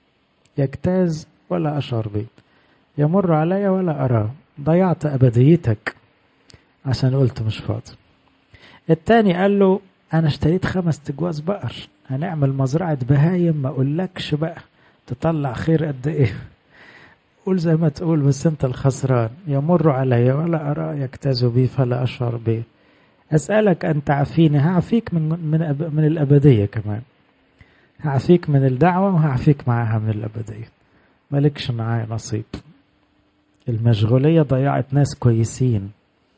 يجتاز ولا أشعر بيه يمر علي ولا أراه ضيعت أبديتك عشان قلت مش فاضي التاني قال له أنا اشتريت خمس تجواز بقر هنعمل مزرعة بهايم ما أقولكش بقى تطلع خير قد إيه قول زي ما تقول بس أنت الخسران يمر علي ولا أراه يجتاز بي فلا أشعر به أسألك أن تعفيني هعفيك من من أب من الأبدية كمان هعفيك من الدعوة وهعفيك معاها من الأبدية مالكش معايا نصيب المشغولية ضيعت ناس كويسين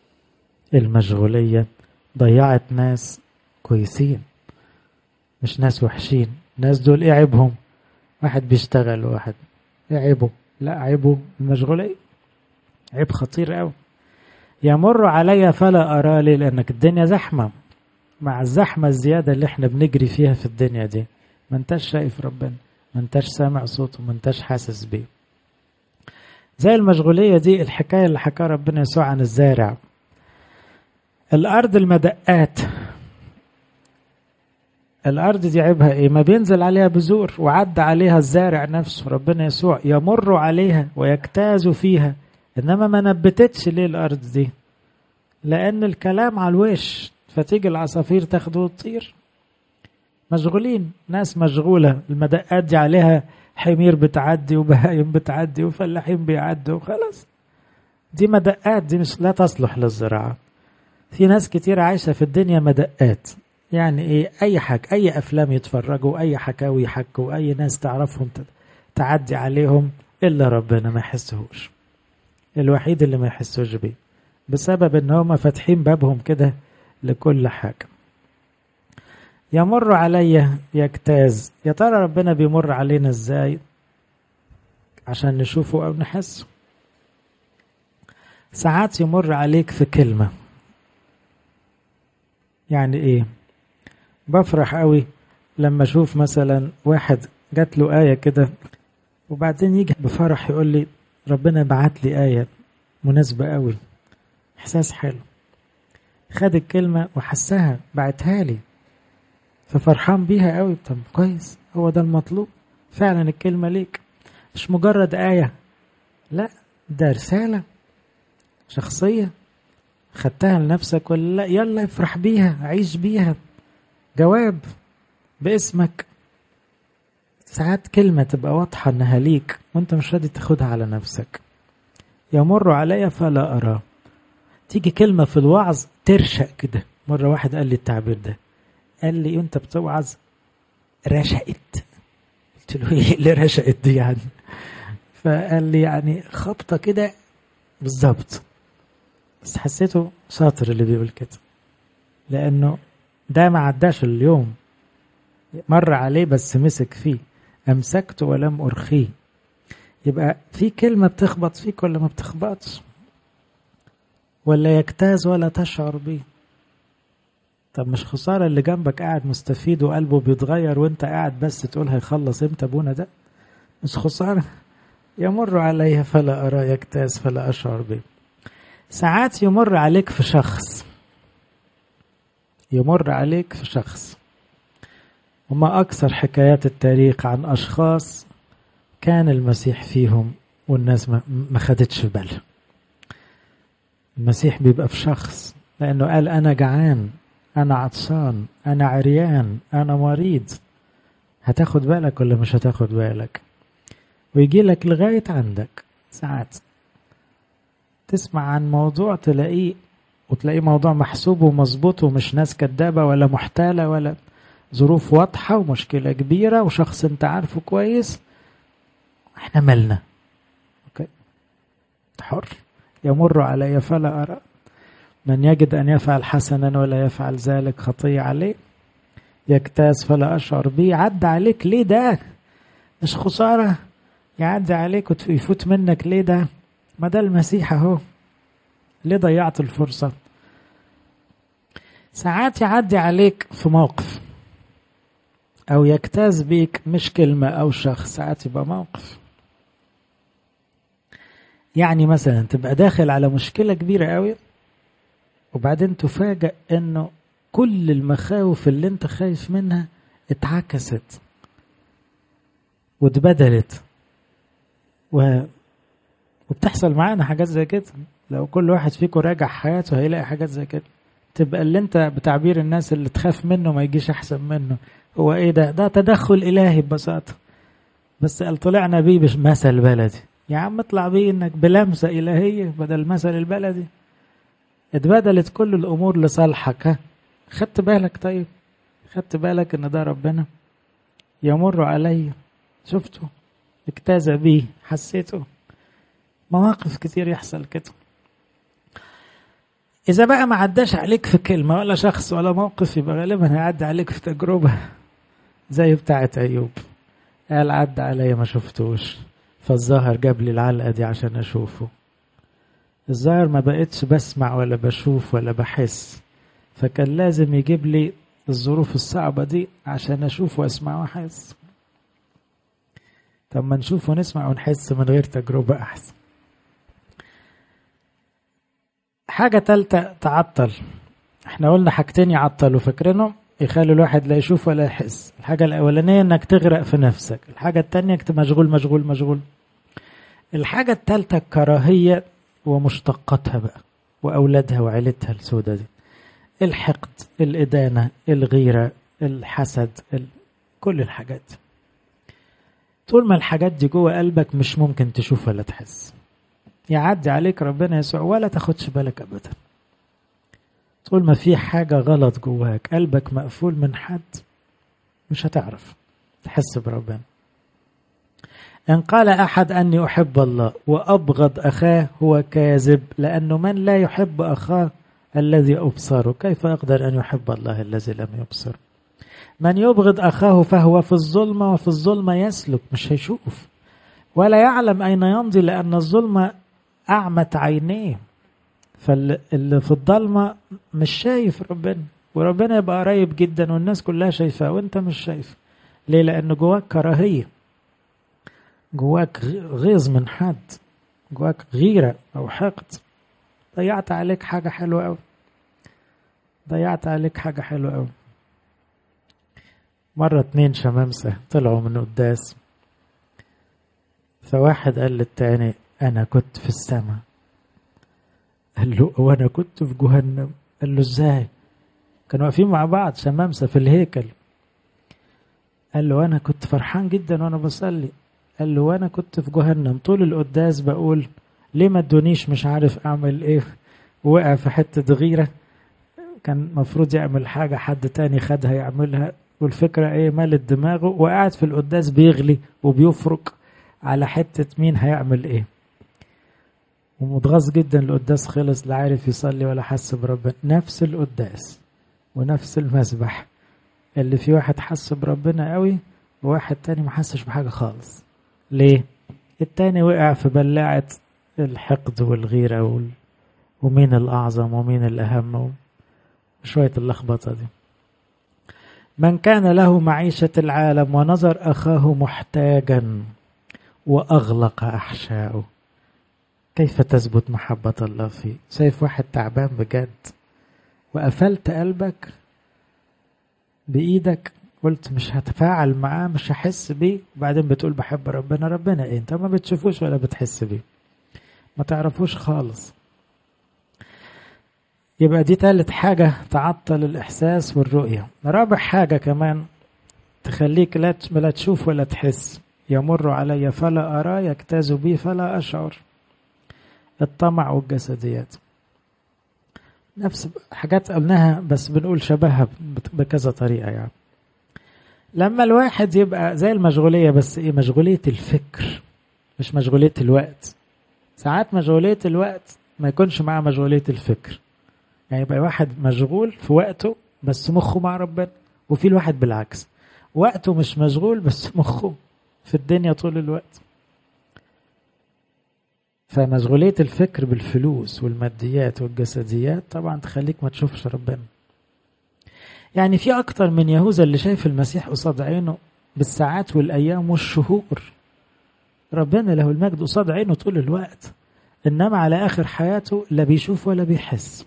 المشغولية ضيعت ناس كويسين مش ناس وحشين ناس دول ايه عيبهم واحد بيشتغل وواحد ايه عيبه لا عيبه المشغولية عيب خطير قوي يمر علي فلا أرى لي لأنك الدنيا زحمة مع الزحمة الزيادة اللي احنا بنجري فيها في الدنيا دي ما انتش شايف ربنا ما انتش سامع صوته ما انتش حاسس بيه زي المشغولية دي الحكاية اللي حكاها ربنا يسوع عن الزارع الأرض المدقات الأرض دي عيبها إيه؟ ما بينزل عليها بذور وعدى عليها الزارع نفسه ربنا يسوع يمر عليها ويجتاز فيها إنما ما نبتتش ليه الأرض دي؟ لأن الكلام على الوش فتيجي العصافير تاخده وتطير مشغولين ناس مشغولة المدقات دي عليها حمير بتعدي وبهايم بتعدي وفلاحين بيعدوا وخلاص دي مدقات دي مش لا تصلح للزراعة في ناس كتير عايشة في الدنيا مدقات يعني ايه اي حاجة اي افلام يتفرجوا اي حكاوي يحكوا اي ناس تعرفهم تعدي عليهم الا ربنا ما يحسهوش الوحيد اللي ما يحسوش بيه بسبب ان هم فاتحين بابهم كده لكل حاجة يمر علي يجتاز يا ترى ربنا بيمر علينا ازاي عشان نشوفه او نحسه ساعات يمر عليك في كلمة يعني ايه بفرح قوي لما اشوف مثلا واحد جات له آية كده وبعدين يجي بفرح يقول لي ربنا بعت لي آية مناسبة قوي إحساس حلو خد الكلمة وحسها بعتها لي ففرحان بيها قوي طب كويس هو ده المطلوب فعلا الكلمة ليك مش مجرد آية لا ده رسالة شخصية خدتها لنفسك ولا لا يلا افرح بيها عيش بيها جواب باسمك ساعات كلمة تبقى واضحة انها ليك وانت مش راضي تاخدها على نفسك يمر علي فلا أراه تيجي كلمة في الوعظ ترشق كده مرة واحد قال لي التعبير ده قال لي انت بتوعظ رشقت قلت له ايه اللي رشقت دي يعني فقال لي يعني خبطة كده بالظبط بس حسيته شاطر اللي بيقول كده لانه ده ما عداش اليوم مر عليه بس مسك فيه امسكته ولم ارخيه يبقى في كلمه بتخبط فيك ولا ما بتخبطش ولا يجتاز ولا تشعر بيه طب مش خساره اللي جنبك قاعد مستفيد وقلبه بيتغير وانت قاعد بس تقول هيخلص امتى ابونا ده مش خساره يمر علي فلا ارى يجتاز فلا اشعر به ساعات يمر عليك في شخص يمر عليك في شخص وما أكثر حكايات التاريخ عن أشخاص كان المسيح فيهم والناس ما خدتش في بالها المسيح بيبقى في شخص لأنه قال أنا جعان أنا عطشان أنا عريان أنا مريض هتاخد بالك ولا مش هتاخد بالك ويجي لك لغاية عندك ساعات تسمع عن موضوع تلاقيه وتلاقيه موضوع محسوب ومظبوط ومش ناس كدابة ولا محتالة ولا ظروف واضحة ومشكلة كبيرة وشخص انت عارفه كويس احنا مالنا اوكي حر يمر علي فلا أرى من يجد أن يفعل حسنا ولا يفعل ذلك خطية عليه يجتاز فلا أشعر به عدى عليك ليه ده مش خسارة يعدي عليك ويفوت منك ليه ده ما ده المسيح اهو ليه ضيعت الفرصة ساعات يعدي عليك في موقف أو يجتاز بيك مش كلمة أو شخص ساعات يبقى موقف يعني مثلا تبقى داخل على مشكلة كبيرة قوي وبعدين تفاجأ انه كل المخاوف اللي انت خايف منها اتعكست واتبدلت و... وبتحصل معانا حاجات زي كده لو كل واحد فيكم راجع حياته هيلاقي حاجات زي كده تبقى اللي انت بتعبير الناس اللي تخاف منه ما يجيش احسن منه هو ايه ده ده تدخل الهي ببساطه بس قال طلعنا بيه بمثل بلدي يا عم اطلع بيه انك بلمسه الهيه بدل المثل البلدي اتبدلت كل الامور لصالحك ها خدت بالك طيب خدت بالك ان ده ربنا يمر علي شفته اجتاز بيه حسيته مواقف كتير يحصل كده إذا بقى ما عداش عليك في كلمة ولا شخص ولا موقف يبقى غالبا هيعدي عليك في تجربة زي بتاعة أيوب قال عدى عليا ما شفتوش فالظاهر جاب لي العلقة دي عشان أشوفه الظاهر ما بقتش بسمع ولا بشوف ولا بحس فكان لازم يجيب لي الظروف الصعبة دي عشان أشوف وأسمع وأحس طب ما نشوف ونسمع ونحس من غير تجربة أحسن حاجة تالتة تعطل احنا قلنا حاجتين يعطلوا فاكرينهم يخلوا الواحد لا يشوف ولا يحس الحاجة الأولانية انك تغرق في نفسك الحاجة التانية انك مشغول مشغول مشغول الحاجة التالتة الكراهية ومشتقاتها بقى وأولادها وعيلتها السودة دي الحقد الإدانة الغيرة الحسد ال... كل الحاجات دي طول ما الحاجات دي جوه قلبك مش ممكن تشوف ولا تحس يعدي عليك ربنا يسوع ولا تاخدش بالك ابدا طول ما في حاجة غلط جواك قلبك مقفول من حد مش هتعرف تحس بربنا إن قال أحد أني أحب الله وأبغض أخاه هو كاذب لأنه من لا يحب أخاه الذي أبصره كيف يقدر أن يحب الله الذي لم يبصر من يبغض أخاه فهو في الظلمة وفي الظلمة يسلك مش هيشوف ولا يعلم أين يمضي لأن الظلمة أعمت عينيه فاللي في الضلمة مش شايف ربنا وربنا يبقى قريب جدا والناس كلها شايفاه وانت مش شايف ليه لأن جواك كراهية جواك غيظ من حد جواك غيرة أو حقد ضيعت عليك حاجة حلوة أوي ضيعت عليك حاجة حلوة أوي مرة اتنين شمامسة طلعوا من قداس فواحد قال للتاني أنا كنت في السماء قال له وأنا كنت في جهنم قال له إزاي كانوا واقفين مع بعض شمامسة في الهيكل قال له أنا كنت فرحان جدا وأنا بصلي قال له وأنا كنت في جهنم طول القداس بقول ليه ما ادونيش مش عارف أعمل إيه وقع في حتة غيرة كان المفروض يعمل حاجة حد تاني خدها يعملها والفكرة ايه مالت دماغه وقاعد في القداس بيغلي وبيفرك على حتة مين هيعمل ايه ومتغاظ جدا القداس خلص لا عارف يصلي ولا حس بربنا نفس القداس ونفس المسبح اللي في واحد حس بربنا قوي وواحد تاني ما حسش بحاجة خالص ليه التاني وقع في بلاعة الحقد والغيرة وال... ومين الأعظم ومين الأهم وشوية اللخبطة دي من كان له معيشة العالم ونظر أخاه محتاجا وأغلق أحشاؤه كيف تثبت محبة الله فيه شايف واحد تعبان بجد وقفلت قلبك بإيدك قلت مش هتفاعل معاه مش هحس بيه وبعدين بتقول بحب ربنا ربنا ايه انت ما بتشوفوش ولا بتحس بيه ما تعرفوش خالص يبقى دي تالت حاجة تعطل الإحساس والرؤية رابع حاجة كمان تخليك لا لا تشوف ولا تحس يمر علي فلا أرى يجتاز بي فلا أشعر الطمع والجسديات نفس حاجات قلناها بس بنقول شبهها بكذا طريقة يعني لما الواحد يبقى زي المشغولية بس ايه مشغولية الفكر مش مشغولية الوقت ساعات مشغولية الوقت ما يكونش معاه مشغولية الفكر يعني يبقى واحد مشغول في وقته بس مخه مع ربنا وفي الواحد بالعكس وقته مش مشغول بس مخه في الدنيا طول الوقت فمشغولية الفكر بالفلوس والماديات والجسديات طبعا تخليك ما تشوفش ربنا يعني في أكتر من يهوذا اللي شايف المسيح قصاد عينه بالساعات والأيام والشهور ربنا له المجد قصاد عينه طول الوقت إنما على آخر حياته لا بيشوف ولا بيحس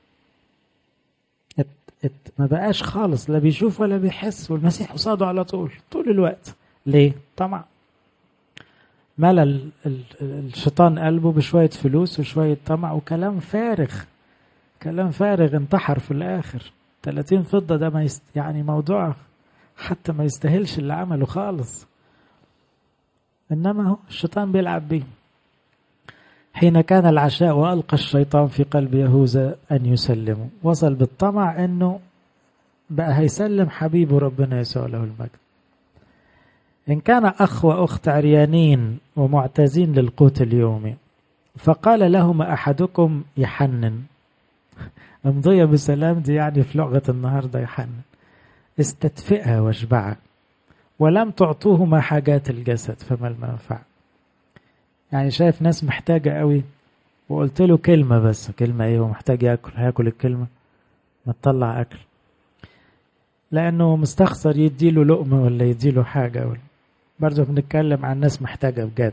ات ات ما بقاش خالص لا بيشوف ولا بيحس والمسيح قصاده على طول طول الوقت ليه؟ طمع ملى الشيطان قلبه بشوية فلوس وشوية طمع وكلام فارغ كلام فارغ انتحر في الآخر 30 فضة ده ما يست... يعني موضوع حتى ما يستاهلش اللي عمله خالص إنما هو الشيطان بيلعب بيه حين كان العشاء وألقى الشيطان في قلب يهوذا أن يسلمه وصل بالطمع أنه بقى هيسلم حبيبه ربنا يسوع له المجد إن كان أخ وأخت عريانين ومعتزين للقوت اليومي فقال لهما أحدكم يحنن امضي بسلام دي يعني في لغة النهاردة يحنن استدفئها واشبعها ولم تعطوهما حاجات الجسد فما المنفعة يعني شايف ناس محتاجة قوي وقلت له كلمة بس كلمة ايه هو محتاج ياكل هياكل الكلمة ما تطلع أكل لأنه مستخسر يديله لقمة ولا يديله حاجة ولا برضه بنتكلم عن ناس محتاجة بجد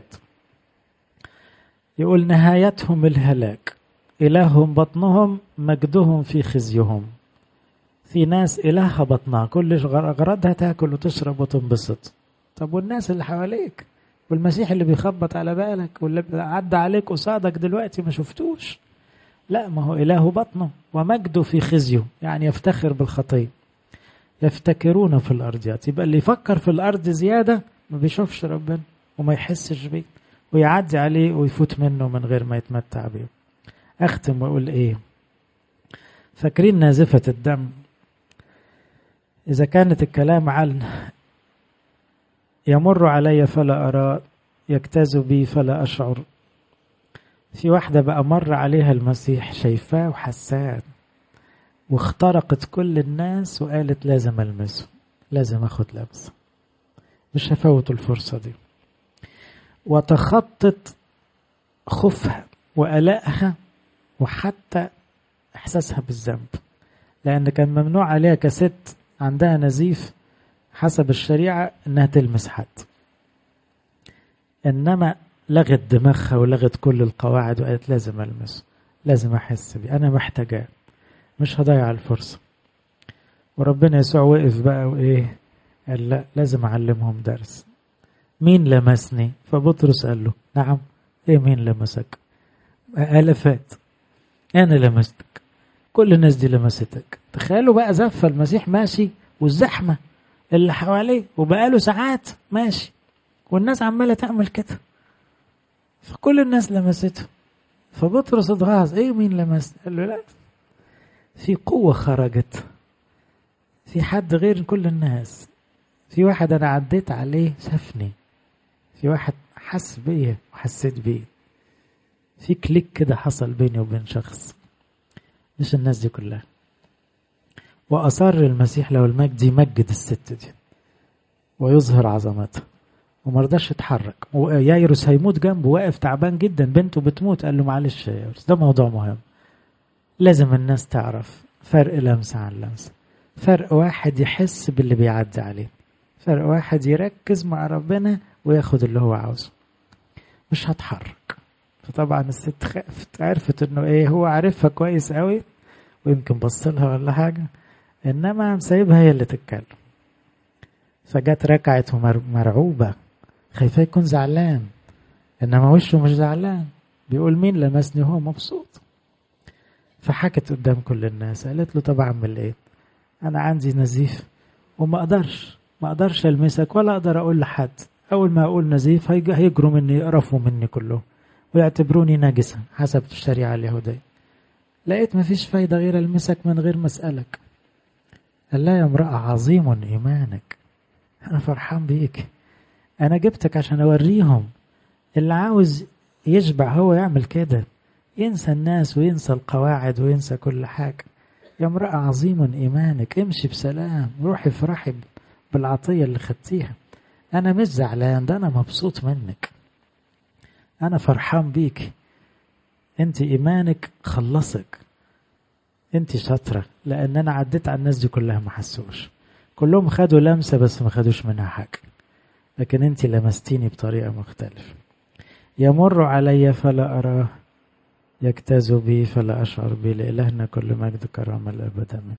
يقول نهايتهم الهلاك إلههم بطنهم مجدهم في خزيهم في ناس إلهها بطنها كل غرضها تاكل وتشرب وتنبسط طب والناس اللي حواليك والمسيح اللي بيخبط على بالك واللي عدى عليك قصادك دلوقتي ما شفتوش لا ما هو إله بطنه ومجده في خزيه يعني يفتخر بالخطية يفتكرون في الأرضيات يبقى اللي يفكر في الأرض زيادة ما بيشوفش ربنا وما يحسش بيه ويعدي عليه ويفوت منه من غير ما يتمتع بيه أختم وأقول إيه فاكرين نازفة الدم إذا كانت الكلام عن يمر علي فلا أرى يجتاز بي فلا أشعر في واحدة بقى مر عليها المسيح شايفاه وحساه واخترقت كل الناس وقالت لازم ألمسه لازم أخد لمسة مش هفوت الفرصة دي وتخطت خوفها وقلقها وحتى إحساسها بالذنب لأن كان ممنوع عليها كست عندها نزيف حسب الشريعة إنها تلمس حد إنما لغت دماغها ولغت كل القواعد وقالت لازم ألمسه لازم أحس بيه أنا محتاجاه مش هضيع الفرصة وربنا يسوع وقف بقى وإيه قال لا لازم أعلمهم درس مين لمسني فبطرس قال له نعم إيه مين لمسك آلافات أنا لمستك كل الناس دي لمستك تخيلوا بقى زف المسيح ماشي والزحمة اللي حواليه وبقاله ساعات ماشي والناس عمالة تعمل كده فكل الناس لمسته فبطرس اتغاظ ايه مين لمس قال له لا في قوة خرجت في حد غير كل الناس في واحد انا عديت عليه شافني في واحد حس بيا وحسيت بيه في كليك كده حصل بيني وبين شخص مش الناس دي كلها وأصر المسيح لو المجد يمجد الست دي ويظهر عظمتها ومرضاش يتحرك ويايروس هيموت جنبه واقف تعبان جدا بنته بتموت قال له معلش يا يايروس ده موضوع مهم لازم الناس تعرف فرق لمسة عن لمسة فرق واحد يحس باللي بيعدي عليه فرق واحد يركز مع ربنا وياخد اللي هو عاوزه مش هتحرك فطبعا الست خافت عرفت انه ايه هو عارفها كويس قوي ويمكن بصلها ولا حاجه انما مسايبها هي اللي تتكلم فجت ركعت ومرعوبه خايفه يكون زعلان انما وشه مش زعلان بيقول مين لمسني هو مبسوط فحكت قدام كل الناس قالت له طب اعمل ايه انا عندي نزيف وما اقدرش ما اقدرش المسك ولا اقدر اقول لحد اول ما اقول نزيف هيجروا مني يقرفوا مني كلهم ويعتبروني نجسا حسب الشريعة اليهودية لقيت مفيش فايدة غير المسك من غير ما اسألك قال لا يا امرأة عظيم إيمانك أنا فرحان بيك أنا جبتك عشان أوريهم اللي عاوز يشبع هو يعمل كده ينسى الناس وينسى القواعد وينسى كل حاجة يا امرأة عظيم إيمانك امشي بسلام روحي افرحي بالعطية اللي خدتيها أنا مش زعلان ده أنا مبسوط منك أنا فرحان بيك أنت إيمانك خلصك أنت شاطرة لأن أنا عديت على الناس دي كلها ما حسوش كلهم خدوا لمسة بس ما خدوش منها حاجة لكن أنت لمستيني بطريقة مختلفة يمر علي فلا أراه يجتاز بي فلا أشعر بي لإلهنا كل مجد كرامة الأبد